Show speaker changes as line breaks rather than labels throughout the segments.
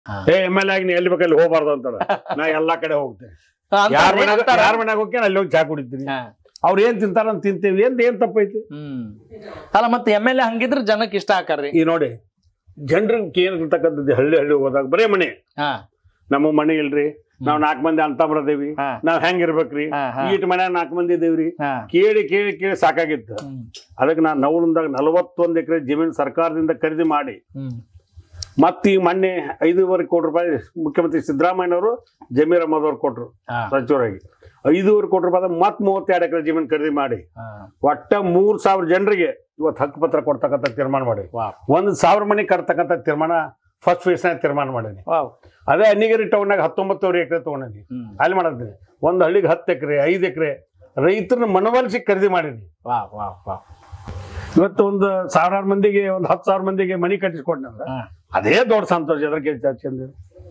ಹಾ.
ಏ M L ಆಗಿ ನೀ ಎಲ್ಲಿ ಬೇಕಲ್ಲಿ ಹೋಗ್ಬಾರ್ದು ಅಂತಾರ ನಾ ಎಲ್ಲಾ ಕಡೆ ಹೋಗ್ತೇನೆ ಯಾರ
ಅಂತಾರ್ರಿ,
ಮನ್ಯಾಗ
ಅಂತಾರ.
ಯಾರ ಮನ್ಯಾಗ ಹೋಗ್ತೀನಿ ಅಲ್ಲಿ ಹೋಗಿ ಚಾ ಕುಡಿತೀನಿ
ಹಾ.
ಅವ್ರು ಏನ್ ತಿಂತಾರ ಅಂತ ತಿಂತೀವಿ ಏನ್ ಏನ್ ತಪ್ಪೈತಿ
ಹ್ಮ್ ಅಲ್ಲ ಮತ್ತೆ ಎಮ್ ಎಲ್ ಎ ಹಂಗಿದ್ರ ಜನಕ್ಕೆ ಇಷ್ಟ ಆಕಾರ್ರಿ
ಈ ನೋಡಿ ಜನರಿಗೆ ಏನಿರ್ತಕ್ಕಂಥದ್ದು ಹಳ್ಳಿ ಹಳ್ಳಿ ಹೋದಾಗ ಬರೇ ಮನೆ
ಹಾ
ನಮ್ಮ ಮನೆ ಇಲ್ರಿ ನಾವ್ ನಾಲ್ಕು ಮಂದಿ ಅಂತ ಬರದೇವಿ
ಹಾ.
ನಾವ್ ಹೆಂಗ್ ಇರ್ಬೇಕ್ರಿ
ಹಾ, ಹಾ.
ಈಟ್ ಮನ್ಯಾಗ ನಾಲ್ಕು ಮಂದಿ ಇದೇವ್ರಿ
ಹಾ
ಕೇಳಿ ಕೇಳಿ ಕೇಳಿ ಸಾಕಾಗಿತ್ತು
ಹ್ಮ್
ಅದಕ್ಕೆ ನಾನು ನವಲಂದಾಗ ನಲವತ್ತೊಂದು ಎಕರೆ ಜಮೀನು ಸರ್ಕಾರದಿಂದ ಖರೀದಿ ಮಾಡಿ
ಹ್ಮ್
ಮತ್ತೆ ಈ ಮೊನ್ನೆ ಐದೂವರೆ ಕೋಟಿ ರೂಪಾಯಿ ಮುಖ್ಯಮಂತ್ರಿ ಸಿದ್ದರಾಮಯ್ಯನವರು ಜಮೀರ್ ಅಹಮದ್ ಅವ್ರು ಕೊಟ್ರು
ಹಾ.
ಸಚಿವರಾಗಿ ಐದೂವರೆ ಕೋಟಿ ರೂಪಾಯಿ ಮತ್ ಮೂವತ್ತೆರಡು ಎಕರೆ ಜಮೀನು ಖರೀದಿ ಮಾಡಿ
ಹಾ.
ಒಟ್ಟ ಮೂರ್ ಸಾವಿರ ಜನರಿಗೆ ಇವತ್ತು ಹಕ್ಕುಪತ್ರ ಕೊಡ್ತಕ್ಕಂಥ ತೀರ್ಮಾನ ಮಾಡಿ
ವಾವ್
ಒಂದ್ ಸಾವಿರ ಮನೆ ಕಟ್ತಕ್ಕಂಥ ತೀರ್ಮಾನ ಫಸ್ಟ್ ಫೇಸ್ನಾಗ ತೀರ್ಮಾನ ಮಾಡೀನಿ
ವಾವ್
ಅದೇ ಅನ್ನಿಗೇರಿ ಟೌನ್ನಾಗ ಹತ್ತೊಂಬತ್ತುವರೆ ಎಕರೆ ತಗೊಂಡಿನಿ
ಹ್ಮ್
ಅಲ್ಲಿ ಮಾಡಿದ್ದೀನಿ ಒಂದು ಹಳ್ಳಿಗೆ ಹತ್ತು ಎಕರೆ ಐದು ಎಕರೆ ರೈತರನ್ನ ಮನವೊಲಿಸಿ ಖರೀದಿ ಮಾಡೀನಿ
ವಾವ್ ವಾವ್ ವಾವ್
ಇವತ್ತು ಒಂದು ಸಾವಿರಾರು ಮಂದಿಗೆ ಒಂದು ಹತ್ತು ಸಾವಿರ ಮಂದಿಗೆ ಮನಿ ಕಟ್ಟಿಸ್ಕೊಟ್ನಂದ್ರೆ
ಹಾ.
ಅದೇ ದೊಡ್ಡ ಸಂತೋಷ ಅದಕ್ಕೆ ಚಂದ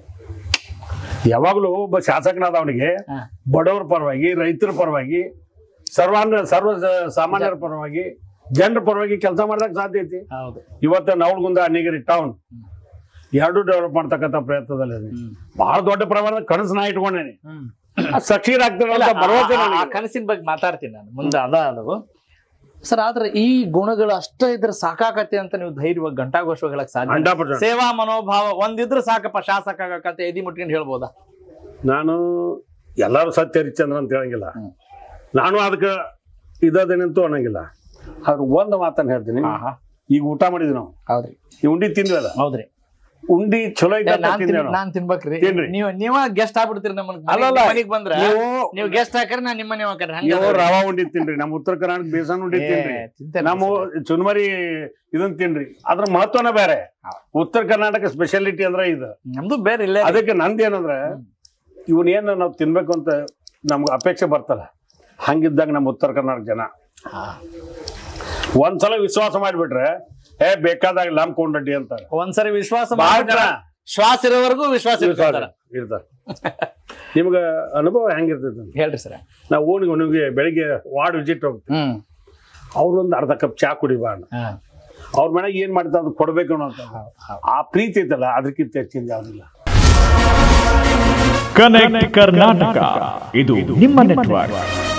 ಯಾವಾಗಲೂ ಒಬ್ಬ ಶಾಸಕನಾದ ಅವನಿಗೆ
ಹಾ.
ಬಡವರ ಪರವಾಗಿ ರೈತರ ಪರವಾಗಿ ಸರ್ವಾಂಗ ಸರ್ವ ಸ- ಸಾಮಾನ್ಯರ ಪರವಾಗಿ ಜನರ ಪರವಾಗಿ ಕೆಲಸ ಮಾಡಕ್ ಸಾಧ್ಯ ಐತಿ
ಹೌದು
ಇವತ್ತು ನವಲಗುಂದ ಅನ್ನಿಗಿರಿ ಟೌನ್ ಎರಡು ಡೆವಲಪ್ ಮಾಡ್ತಕ್ಕಂಥ ಪ್ರಯತ್ನದಲ್ಲಿ ಇದೀನಿ.
ಹ್ಮ್.
ಬಹಳ ದೊಡ್ಡ ಪ್ರಮಾಣದ ಕನಸು ನಾ ಇಟ್ಕೊಂಡೇನಿ
ಹ್ಮ್
ಸಕ್ಷೀರ್ ಆಗ್ತಾರೆ
ಇಲ್ಲ,
ಅಂತ ಭರವಸೆ
ಆ- ಆ- ಆ
ನನಗಿದೆ.
ಕನಸಿನ ಬಗ್ಗೆ ಮಾತಾಡ್ತೀನಿ ನಾನು ಮುಂದೆ ಅದ ಅದು ಸರ್ ಆದ್ರೆ ಈ ಗುಣಗಳು ಅಷ್ಟ ಇದ್ರೆ ಸಾಕಾಕತ್ತೆ ಅಂತ ನೀವು ಧೈರ್ಯವಾಗಿ ಗಂಟಾಘೋಷವಾಗಿ ಹೇಳಕ್ ಸಾಧ್ಯ
100%.
ಸೇವಾ ಮನೋಭಾವ ಒಂದಿದ್ರೆ ಸಾಕಪ್ಪ ಶಾಸಕ ಆಗಕತ್ತೆ ಎದಿ ಮುಟ್ಕೊಂಡು ಹೇಳ್ಬೋದಾ
ನಾನು ಎಲ್ಲರೂ ಸತ್ಯ ಹರಿಶ್ಚಂದ್ರ ಅಂತ ಹೇಳಂಗಿಲ್ಲ
ಹ್ಮ್.
ನಾನು ಅದಕ್ಕೆ ಇದೇನಂತೂ ಅನ್ನಂಗಿಲ್ಲ ಆದ್ರೆ ಒಂದು ಮಾತನ್ನ ಹೇಳ್ತೀನಿ ಈಗ ಊಟ ಮಾಡಿದ್ವಿ ನಾವು
ಹೌದ್ರಿ
ಈ ಉಂಡಿ ತಿಂದ್ವಲ್ಲ
ಹೌದ್ರಿ
ಉಂಡಿ ಚಲೋ ಐತೆ ಅಂತ
ನಾನ್
ತಿಂದ್ವಿ
ತಿನ್-
ನಾವು.
ನಾನ್ ತಿನ್ಬೇಕ್ರಿ
ತಿನ್ರಿ.
ನೀವ್ ನೀವ ಗೆಸ್ಟ್ ಆಗ್ಬಿಡ್ತೀರಿ ನಮ್ಮ
ಅಲ್ಲಲ್ಲ,
ಮನಿಗ್ ಬಂದ್ರ
ನೀವು
ನೀವು ಗೆಸ್ಟ್ ಹಾಕ್ರಿ ನಾನ್ ನಿಮ್ಮ ಮನೆ ಹಾಕ್ರಿ ಹಂಗ
ನೀವು ರವಾ ಉಂಡಿ ತಿನ್ರಿ ನಮ್ಮ ಉತ್ತರ ಕರ್ನಾಟಕ ಬೇಸನ್ ಉಂಡಿ ತಿನ್ರಿ ನಮ್ಮ ಚುನ್ಮರಿ ಇದನ್ ತಿನ್ರಿ ಅದ್ರ ಮಹತ್ವನ ಬೇರೆ ಉತ್ತರ ಕರ್ನಾಟಕ ಸ್ಪೆಷಾಲಿಟಿ ಅಂದ್ರೆ ಇದು
ನಮ್ದು ಬೇರೆ ಇಲ್ಲೇ
ಅದಕ್ಕೆ ನಂದೇನಂದ್ರೆ ಇವನ್ ಏನು ನಾವು ತಿನ್ಬೇಕು ಅಂತ ನಮ್ಗೆ ಅಪೇಕ್ಷೆ ಬರ್ತಲ್ಲ ಹಂಗಿದ್ದಾಗ ನಮ್ಮ ಉತ್ತರ ಕರ್ನಾಟಕ ಜನ
ಹಾ.
ಒಂದ್ಸಲ ವಿಶ್ವಾಸ ಮಾಡಿಬಿಟ್ರೆ ಏ ಬೇಕಾದಾಗ ಲಮ್ ಕೊಂಡಡ್ಡಿ ಅಂತಾರೆ
ಒಂದ್ಸರಿ ವಿಶ್ವಾಸ
ಬಹಳ ಜನ
ಮಾಡ್ಬಿಟ್ರೆ ಶ್ವಾಸ ಇರೋವರೆಗೂ ವಿಶ್ವಾಸ
ವಿಶ್ವಾಸ
ಇರ್ತಾರ
ಇರ್ತಾರೆ ನಿಮ್ಗ ಅನುಭವ ಹೆಂಗಿರ್ತೈತೆ ಅಂತ
ಹೇಳ್ರಿ ಸರ್
ನಾವು ಓಣಿಗೆ ಒಣಗಿಗೆ ಬೆಳಿಗ್ಗೆ ವಾರ್ಡ್ ವಿಸಿಟ್ ಹೋಗ್ತೀವಿ
ಹ್ಮ್
ಅವ್ರೊಂದು ಅರ್ಧ ಕಪ್ ಚಾ ಕುಡಿಬಾ ಅಣ್ಣ.
ಹಾ.
ಅವ್ರ ಮನೆಗೆ ಏನ್ ಮಾಡ್ತಾರೆ ಅದು ಕೊಡ್ಬೇಕು ಅನ್ನೋ ಅಂತ
ಹೌದ್, ಹೌದ್.
ಆ ಪ್ರೀತಿ ಐತಲ್ಲ ಅದಕ್ಕಿಂತ ಹೆಚ್ಚಿಂದ ಯಾವ್ದಿಲ್ಲ
ಕನೆಕ್ಟ್ ಕರ್ನಾಟಕ ಇದು ನಿಮ್ಮ ನೆಟ್ವರ್ಕ್